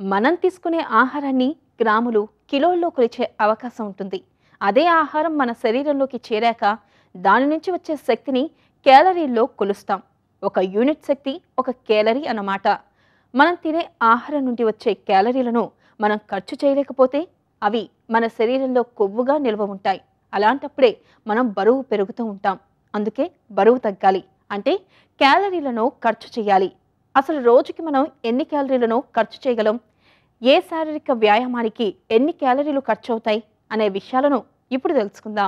మనం తీసుకునే ఆహారాన్ని గ్రాములు కిలోల్లో కొలిచే అవకాశం ఉంటుంది అదే ఆహారం మన శరీరంలోకి చేరాక దాని నుంచి వచ్చే శక్తిని క్యాలరీల్లో కొలుస్తాం ఒక యూనిట్ శక్తి ఒక క్యాలరీ అన్నమాట మనం తినే ఆహారం నుండి వచ్చే క్యాలరీలను మనం ఖర్చు చేయలేకపోతే అవి మన శరీరంలో కొవ్వుగా నిల్వ ఉంటాయి అలాంటప్పుడే మనం బరువు పెరుగుతూ ఉంటాం అందుకే బరువు తగ్గాలి అంటే క్యాలరీలను ఖర్చు చేయాలి అసలు రోజుకి మనం ఎన్ని క్యాలరీలను ఖర్చు చేయగలం ఏ శారీరక వ్యాయామానికి ఎన్ని క్యాలరీలు ఖర్చు అవుతాయి అనే విషయాలను ఇప్పుడు తెలుసుకుందాం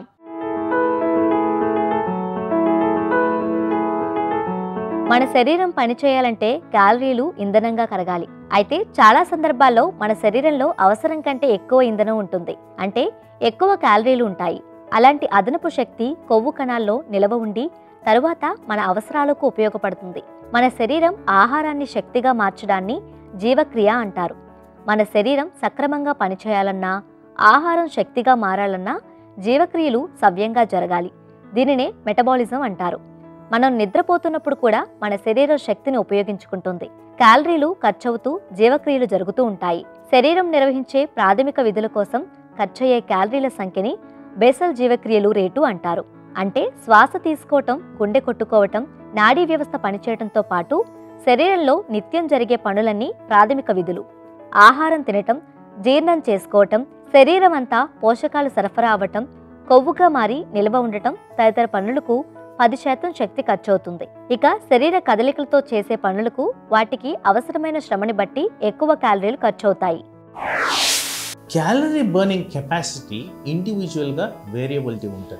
మన శరీరం పనిచేయాలంటే క్యాలరీలు ఇంధనంగా కరగాలి అయితే చాలా సందర్భాల్లో మన శరీరంలో అవసరం కంటే ఎక్కువ ఇంధనం ఉంటుంది అంటే ఎక్కువ క్యాలరీలు ఉంటాయి అలాంటి అదనపు శక్తి కొవ్వు కణాల్లో నిలవ ఉండి తరువాత మన అవసరాలకు ఉపయోగపడుతుంది మన శరీరం ఆహారాన్ని శక్తిగా మార్చడాన్ని జీవక్రియ అంటారు మన శరీరం సక్రమంగా పనిచేయాలన్నా ఆహారం శక్తిగా మారాలన్నా జీవక్రియలు సవ్యంగా జరగాలి దీనినే మెటబాలిజం అంటారు మనం నిద్రపోతున్నప్పుడు కూడా మన శరీరం శక్తిని ఉపయోగించుకుంటుంది క్యాలరీలు ఖర్చవుతూ జీవక్రియలు జరుగుతూ ఉంటాయి శరీరం నిర్వహించే ప్రాథమిక విధుల కోసం ఖర్చయ్యే క్యాలరీల సంఖ్యని బేసల్ జీవక్రియలు రేటు అంటారు అంటే శ్వాస తీసుకోవటం గుండె కొట్టుకోవటం నాడీ వ్యవస్థ పనిచేయటంతో పాటు శరీరంలో నిత్యం జరిగే పనులన్నీ ప్రాథమిక విధులు ఆహారం తినటం జీర్ణం చేసుకోవటం శరీరం అంతా పోషకాలు సరఫరా అవ్వటం కొవ్వుగా మారి నిల్వ ఉండటం తదితర పనులకు పది శాతం శక్తి ఖర్చవుతుంది ఇక శరీర కదలికలతో చేసే పనులకు వాటికి అవసరమైన శ్రమని బట్టి ఎక్కువ క్యాలరీలు ఖర్చవుతాయి క్యాలరీ బర్నింగ్ కెపాసిటీ ఇండివిజువల్గా వేరియబిలిటీ ఉంటుంది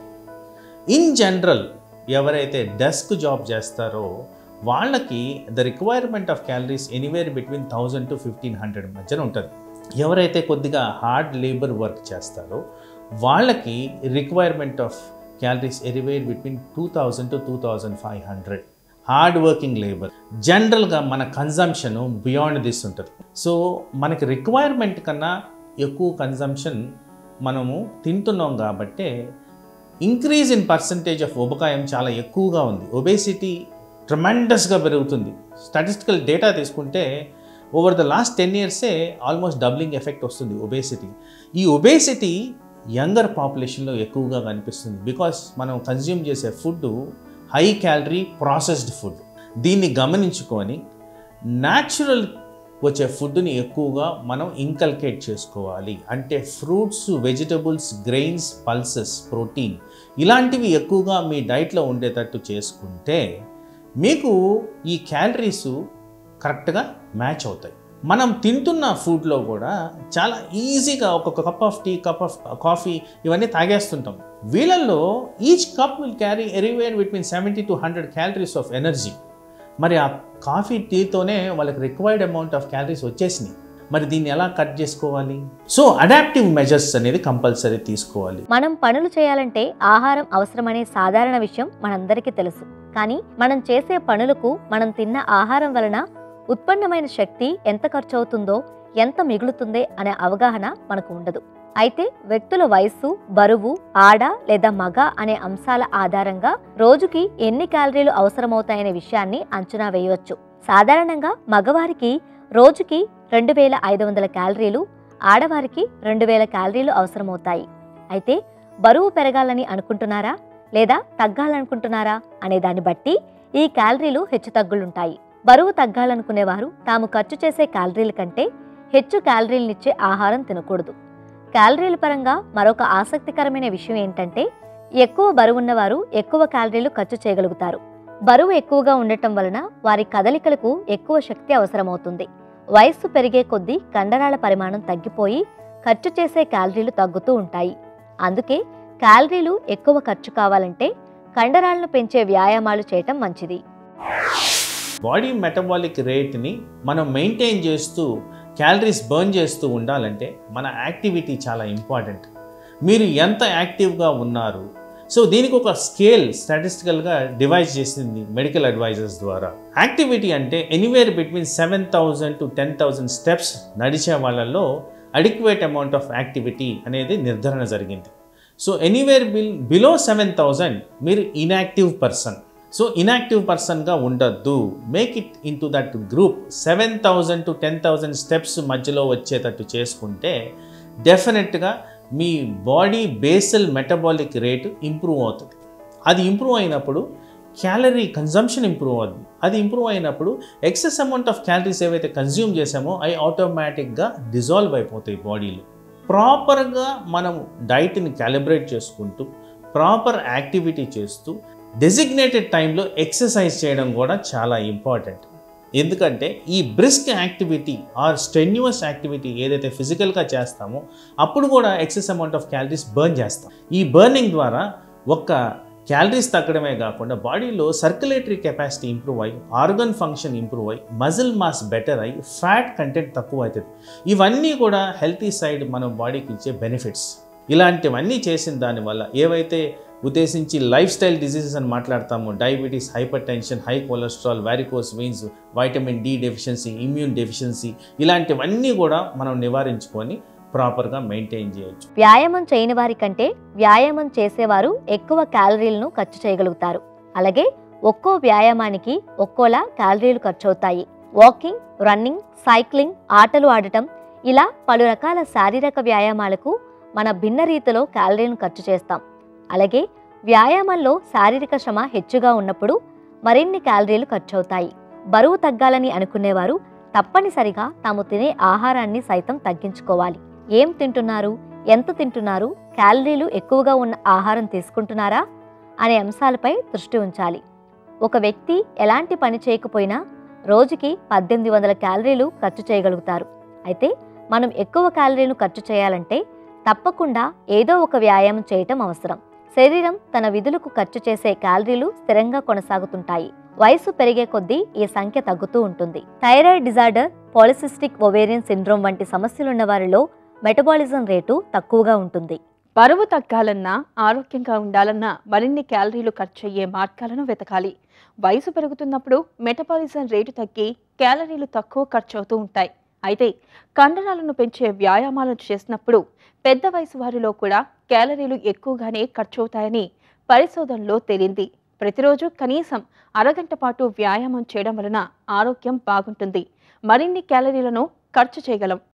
ఇన్ జనరల్ ఎవరైతే డెస్క్ జాబ్ చేస్తారో వాళ్ళకి the requirement of calories anywhere between thousand to fifteen hundred మధ్యన ఉంటుంది ఎవరైతే కొద్దిగా హార్డ్ లేబర్ వర్క్ చేస్తారో వాళ్ళకి requirement of calories anywhere between two thousand to two thousand five hundred hard working labour జనరల్గా మన కన్జంప్షన్ బియాండ్ దిస్ ఉంటుంది so మనకి రిక్వైర్మెంట్ కన్నా ఎక్కువ కన్జంప్షన్ మనము తింటున్నాం కాబట్టే ఇంక్రీజ్ ఇన్ పర్సంటేజ్ ఆఫ్ ఉబకాయం చాలా ఎక్కువగా ఉంది ఒబేసిటీ ట్రమెండస్గా పెరుగుతుంది స్టాటిస్టికల్ డేటా తీసుకుంటే ఓవర్ ద లాస్ట్ టెన్ ఇయర్సే ఆల్మోస్ట్ డబ్లింగ్ ఎఫెక్ట్ వస్తుంది ఒబేసిటీ ఈ ఒబేసిటీ యంగర్ పాపులేషన్లో ఎక్కువగా కనిపిస్తుంది బికాస్ మనం కన్జ్యూమ్ చేసే food high calorie processed food దీన్ని గమనించుకొని న్యాచురల్ వచ్చే ఫుడ్ని ఎక్కువగా మనం ఇంకల్కేట్ చేసుకోవాలి అంటే fruits vegetables grains pulses protein ఇలాంటివి ఎక్కువగా మీ డైట్లో ఉండేటట్టు చేసుకుంటే మీకు ఈ క్యాలరీస్ కరెక్ట్గా మ్యాచ్ అవుతాయి మనం తింటున్న ఫుడ్లో కూడా చాలా ఈజీగా ఒక్కొక్క cup of tea cup of coffee ఇవన్నీ తాగేస్తుంటాం వీళ్ళల్లో each cup will carry anywhere between seventy to hundred calories of energy మరి ఆ కాఫీ టీతోనే వాళ్ళకి రిక్వైర్డ్ అమౌంట్ ఆఫ్ క్యాలరీస్ వచ్చేసినాయి మరి దీన్ని ఎలా కట్ చేసుకోవాలి సో అడాప్టివ్ మెజర్స్ అనేది కంపల్సరీ తీసుకోవాలి మనం పనులు చేయాలంటే ఆహారం అవసరమనే సాధారణ విషయం మనందరికీ తెలుసు కానీ మనం చేసే పనులకు మనం తిన్న ఆహారం వలన ఉత్పన్నమైన శక్తి ఎంత ఖర్చు అవుతుందో ఎంత మిగులుతుందే అనే అవగాహన మనకు ఉండదు అయితే వ్యక్తుల వయస్సు బరువు ఆడ లేదా మగ అనే అంశాల ఆధారంగా రోజుకి ఎన్ని క్యాలరీలు అవసరమవుతాయనే విషయాన్ని అంచనా వేయవచ్చు సాధారణంగా మగవారికి రోజుకి రెండు వేల ఐదు వందల క్యాలరీలు ఆడవారికి రెండు వేల క్యాలరీలు అవసరమవుతాయి అయితే బరువు పెరగాలని అనుకుంటున్నారా లేదా తగ్గాలనుకుంటున్నారా అనే దాన్ని బట్టి ఈ క్యాలరీలు హెచ్చు తగ్గులుంటాయి బరువు తగ్గాలనుకునేవారు తాము ఖర్చు చేసే క్యాలరీల కంటే హెచ్చు క్యాలరీలనిచ్చే ఆహారం తినకూడదు క్యాలరీల పరంగా మరొక ఆసక్తికరమైన విషయం ఏంటంటే ఎక్కువ బరువున్నవారు ఎక్కువ క్యాలరీలు ఖర్చు చేయగలుగుతారు బరువు ఎక్కువగా ఉండటం వలన వారి కదలికలకు ఎక్కువ శక్తి అవసరమవుతుంది వయస్సు పెరిగే కొద్దీ కండరాల పరిమాణం తగ్గిపోయి ఖర్చు చేసే క్యాలరీలు తగ్గుతూ ఉంటాయి అందుకే క్యాలరీలు ఎక్కువ ఖర్చు కావాలంటే కండరాలను పెంచే వ్యాయామాలు చేయటం మంచిది బాడీ మెటబాలిక్ రేట్ని మనం మెయింటైన్ చేస్తూ క్యాలరీస్ బర్న్ చేస్తూ ఉండాలంటే మన యాక్టివిటీ చాలా ఇంపార్టెంట్ మీరు ఎంత యాక్టివ్గా ఉన్నారు సో దీనికి ఒక స్కేల్ స్టాటిస్టికల్గా డివైజ్ చేసింది మెడికల్ అడ్వైజర్స్ ద్వారా యాక్టివిటీ అంటే anywhere between seven thousand to ten thousand steps నడిచే వాళ్ళల్లో అడిక్వేట్ అమౌంట్ ఆఫ్ యాక్టివిటీ అనేది నిర్ధారణ జరిగింది so anywhere bill below seven thousand మీరు ఇన్యాక్టివ్ పర్సన్ సో ఇన్యాక్టివ్ పర్సన్గా ఉండొద్దు make it in to that group seven thousand to ten thousand steps మధ్యలో వచ్చేటట్టు చేసుకుంటే డెఫినెట్గా మీ body basal metabolic rate improve అవుతుంది అది ఇంప్రూవ్ అయినప్పుడు క్యాలరీ కన్జంప్షన్ ఇంప్రూవ్ అవుతుంది అది ఇంప్రూవ్ అయినప్పుడు ఎక్సెస్ అమౌంట్ ఆఫ్ క్యాలరీస్ ఏవైతే కన్జ్యూమ్ చేసామో అవి ఆటోమేటిక్గా డిజాల్వ్ అయిపోతాయి బాడీలో ప్రాపర్గా మనం డైట్ని క్యాలిబ్రేట్ చేసుకుంటూ ప్రాపర్ యాక్టివిటీ చేస్తూ డెసిగ్నేటెడ్ టైంలో ఎక్సర్సైజ్ చేయడం కూడా చాలా ఇంపార్టెంట్ ఎందుకంటే ఈ brisk activity or strenuous activity ఏదైతే ఫిజికల్గా చేస్తామో అప్పుడు కూడా excess amount of calories burn చేస్తాం ఈ బర్నింగ్ ద్వారా ఒక్క క్యాలరీస్ తగ్గడమే కాకుండా బాడీలో సర్క్యులేటరీ కెపాసిటీ ఇంప్రూవ్ అయ్యి ఆర్గన్ ఫంక్షన్ ఇంప్రూవ్ అయ్యి మజిల్ మాస్ బెటర్ అయ్యి ఫ్యాట్ కంటెంట్ తక్కువ అవుతుంది ఇవన్నీ కూడా హెల్తీ సైడ్ మన బాడీకి ఇచ్చే బెనిఫిట్స్ ఇలాంటివన్నీ చేసిన దానివల్ల ఏవైతే ఉద్దేశించి లైఫ్ స్టైల్ డిసీజెస్ అని మాట్లాడతాము diabetes hypertension high cholesterol varicose veins vitamin D deficiency immune deficiency ఇలాంటివన్నీ కూడా మనం నివారించుకొని ప్రాపర్గా మెయింటైన్ చేయొచ్చు వ్యాయామం చేయని వారి కంటే వ్యాయామం చేసేవారు ఎక్కువ క్యాలరీలను ఖర్చు చేయగలుగుతారు అలాగే ఒక్కో వ్యాయామానికి ఒక్కోలా క్యాలరీలు ఖర్చు అవుతాయి వాకింగ్ రన్నింగ్ సైక్లింగ్ ఆటలు ఆడటం ఇలా పలు రకాల శారీరక వ్యాయామాలకు మన భిన్న రీతిలో క్యాలరీలను ఖర్చు చేస్తాం అలాగే వ్యాయామంలో శారీరక శ్రమ హెచ్చుగా ఉన్నప్పుడు మరిన్ని క్యాలరీలు ఖర్చు అవుతాయి బరువు తగ్గాలని అనుకునేవారు తప్పనిసరిగా తాము తినే ఆహారాన్ని సైతం తగ్గించుకోవాలి ఏం తింటున్నారు ఎంత తింటున్నారు క్యాలరీలు ఎక్కువగా ఉన్న ఆహారం తీసుకుంటున్నారా అనే అంశాలపై దృష్టి ఉంచాలి ఒక వ్యక్తి ఎలాంటి పని చేయకపోయినా రోజుకి పద్దెనిమిది వందల క్యాలరీలు ఖర్చు చేయగలుగుతారు అయితే మనం ఎక్కువ క్యాలరీలు ఖర్చు చేయాలంటే తప్పకుండా ఏదో ఒక వ్యాయామం చేయటం అవసరం శరీరం తన విధులకు ఖర్చు చేసే క్యాలరీలు స్థిరంగా కొనసాగుతుంటాయి వయసు పెరిగే కొద్దీ ఈ సంఖ్య తగ్గుతూ ఉంటుంది thyroid disorder polycystic ovarian syndrome వంటి సమస్యలున్న వారిలో మెటబాలిజం రేటు తక్కువగా ఉంటుంది బరువు తగ్గాలన్నా ఆరోగ్యంగా ఉండాలన్నా మరిన్ని క్యాలరీలు ఖర్చు అయ్యే మార్గాలను వెతకాలి వయసు పెరుగుతున్నప్పుడు మెటబాలిజం రేటు తగ్గి క్యాలరీలు తక్కువ ఖర్చు అవుతూ ఉంటాయి అయితే కండరాలను పెంచే వ్యాయామాలను చేసినప్పుడు పెద్ద వయసు వారిలో కూడా క్యాలరీలు ఎక్కువగానే ఖర్చు అవుతాయని పరిశోధనలో తేలింది ప్రతిరోజు కనీసం అరగంట పాటు వ్యాయామం చేయడం వలన ఆరోగ్యం బాగుంటుంది మరిన్ని క్యాలరీలను ఖర్చు చేయగలం